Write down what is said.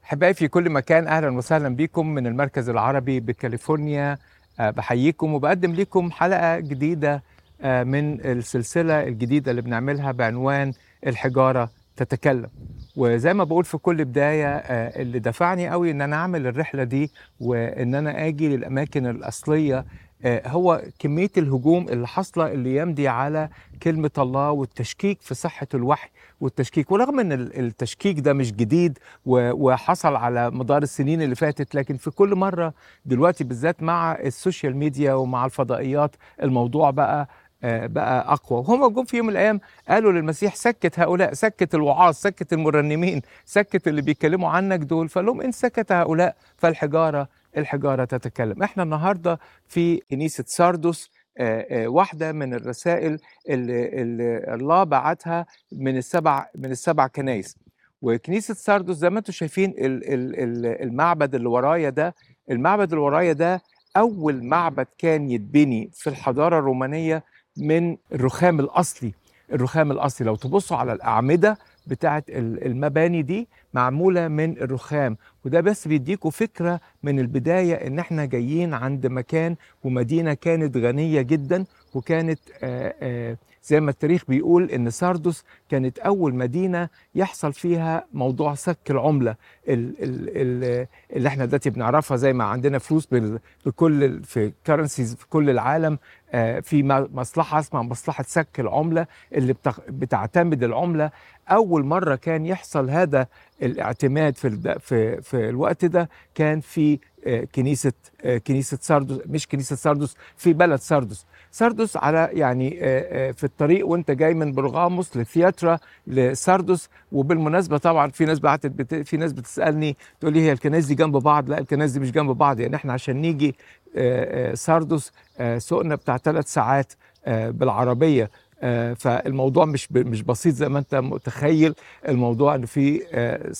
احبائي في كل مكان اهلا وسهلا بكم من المركز العربي بكاليفورنيا آه، بحييكم وبقدم لكم حلقه جديده آه، من السلسله الجديده اللي بنعملها بعنوان الحجاره تتكلم وزي ما بقول في كل بدايه آه، اللي دفعني قوي ان انا اعمل الرحله دي وان انا اجي للاماكن الاصليه آه، هو كميه الهجوم اللي حاصله اللي يمضي على كلمه الله والتشكيك في صحه الوحي والتشكيك ورغم ان ال- التشكيك ده مش جديد و- وحصل على مدار السنين اللي فاتت لكن في كل مره دلوقتي بالذات مع السوشيال ميديا ومع الفضائيات الموضوع بقى آه، بقى اقوى وهم جم في يوم من الايام قالوا للمسيح سكت هؤلاء سكت الوعاظ سكت المرنمين سكت اللي بيتكلموا عنك دول فقال لهم ان سكت هؤلاء فالحجاره الحجاره تتكلم احنا النهارده في كنيسه ساردوس آه، آه، واحده من الرسائل اللي, اللي الله بعتها من السبع من السبع كنايس وكنيسه ساردوس زي ما انتم شايفين ال- ال- ال- المعبد اللي ورايا ده المعبد اللي ورايا ده اول معبد كان يتبني في الحضاره الرومانيه من الرخام الاصلي الرخام الاصلي لو تبصوا على الاعمده بتاعت ال- المباني دي معموله من الرخام وده بس بيديكوا فكره من البدايه ان احنا جايين عند مكان ومدينه كانت غنيه جدا وكانت آه، آه، زي ما التاريخ بيقول ان ساردوس كانت اول مدينه يحصل فيها موضوع سك العمله ال- ال- ال- اللي احنا دلوقتي بنعرفها زي ما عندنا فلوس بال- بكل في كرنسيز في كل العالم آه، في م- مصلحه اسمها مصلحه سك العمله اللي بتخ- بتعتمد العمله اول مره كان يحصل هذا الاعتماد في الد- في في الوقت ده كان في آه، كنيسه آه، كنيسه ساردوس مش كنيسه ساردوس في بلد ساردوس ساردوس على يعني آه، آه، في الطريق وانت جاي من برغاموس لثياترا لساردوس وبالمناسبه طبعا في ناس بعتت بت... في ناس بتسالني تقول لي هي الكنائس دي جنب بعض لا الكنائس دي مش جنب بعض يعني احنا عشان نيجي آه، آه، ساردوس آه، سوقنا بتاع ثلاث ساعات آه، بالعربيه آه، فالموضوع مش ب- مش بسيط زي ما انت متخيل الموضوع ان في آه،